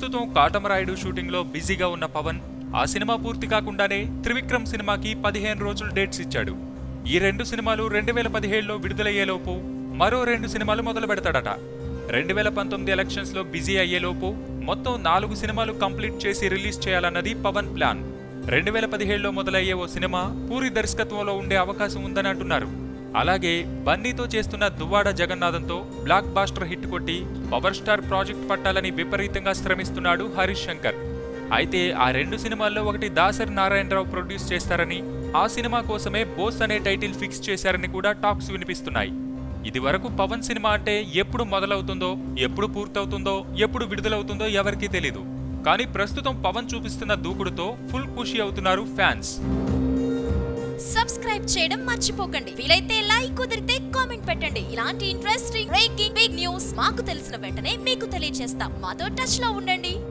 ప్రస్తుతం కాటమరాయుడు షూటింగ్ లో బిజీగా ఉన్న పవన్ ఆ సినిమా పూర్తి కాకుండానే త్రివిక్రమ్ సినిమాకి పదిహేను రోజులు డేట్స్ ఇచ్చాడు ఈ రెండు సినిమాలు రెండు వేల పదిహేడులో విడుదలయ్యేలోపు మరో రెండు సినిమాలు మొదలు పెడతాడట రెండు వేల పంతొమ్మిది ఎలక్షన్స్ లో బిజీ అయ్యేలోపు మొత్తం నాలుగు సినిమాలు కంప్లీట్ చేసి రిలీజ్ చేయాలన్నది పవన్ ప్లాన్ రెండు వేల పదిహేడులో మొదలయ్యే ఓ సినిమా పూరి దర్శకత్వంలో ఉండే అవకాశం ఉందని అంటున్నారు అలాగే బన్నీతో చేస్తున్న దువ్వాడ జగన్నాథంతో బ్లాక్ బాస్టర్ హిట్ కొట్టి పవర్ స్టార్ ప్రాజెక్ట్ పట్టాలని విపరీతంగా శ్రమిస్తున్నాడు హరీష్ శంకర్ అయితే ఆ రెండు సినిమాల్లో ఒకటి దాసరి నారాయణరావు ప్రొడ్యూస్ చేస్తారని ఆ సినిమా కోసమే బోస్ అనే టైటిల్ ఫిక్స్ చేశారని కూడా టాక్స్ వినిపిస్తున్నాయి ఇది వరకు పవన్ సినిమా అంటే ఎప్పుడు మొదలవుతుందో ఎప్పుడు పూర్తవుతుందో ఎప్పుడు విడుదలవుతుందో ఎవరికీ తెలీదు కానీ ప్రస్తుతం పవన్ చూపిస్తున్న దూకుడుతో ఫుల్ ఖుషి అవుతున్నారు ఫ్యాన్స్ సబ్స్క్రైబ్ చేయడం మర్చిపోకండి వీలైతే లైక్ కుదిరితే కామెంట్ పెట్టండి ఇలాంటి ఇంట్రెస్టింగ్ బ్రేకింగ్ బిగ్ న్యూస్ మాకు తెలిసిన వెంటనే మీకు తెలియజేస్తాం మాతో టచ్ లో ఉండండి